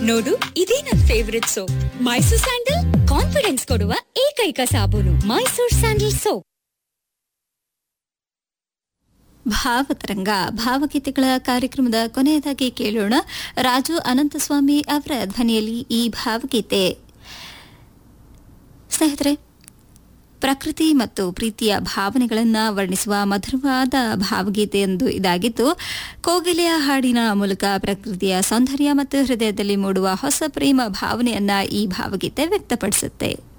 ನೋಡು ಇದೇ ನನ್ favourite soap Mysore sandal confidence ಕೊಡುವ ಏಕೈಕ ಸಾಬೂನು ಮೈಸೂರ್ ಸ್ಯಾಂಡಲ್ ಸೋಪ್ ಭಾವತರಂಗ ಭಾವಗೀತೆಗಳ ಕಾರ್ಯಕ್ರಮದ ಕೊನೆಯದಾಗಿ ಕೇಳೋಣ ರಾಜು ಅನಂತಸ್ವಾಮಿ ಅವರ ಧ್ವನಿಯಲ್ಲಿ ಈ ಭಾವಗೀತೆ ಸ್ನೇಹಿತರೆ ಪ್ರಕೃತಿ ಮತ್ತು ಪ್ರೀತಿಯ ಭಾವನೆಗಳನ್ನು ವರ್ಣಿಸುವ ಮಧುರವಾದ ಭಾವಗೀತೆಯೊಂದು ಇದಾಗಿದ್ದು ಕೋಗಿಲೆಯ ಹಾಡಿನ ಮೂಲಕ ಪ್ರಕೃತಿಯ ಸೌಂದರ್ಯ ಮತ್ತು ಹೃದಯದಲ್ಲಿ ಮೂಡುವ ಹೊಸ ಪ್ರೇಮ ಭಾವನೆಯನ್ನ ಈ ಭಾವಗೀತೆ ವ್ಯಕ್ತಪಡಿಸುತ್ತೆ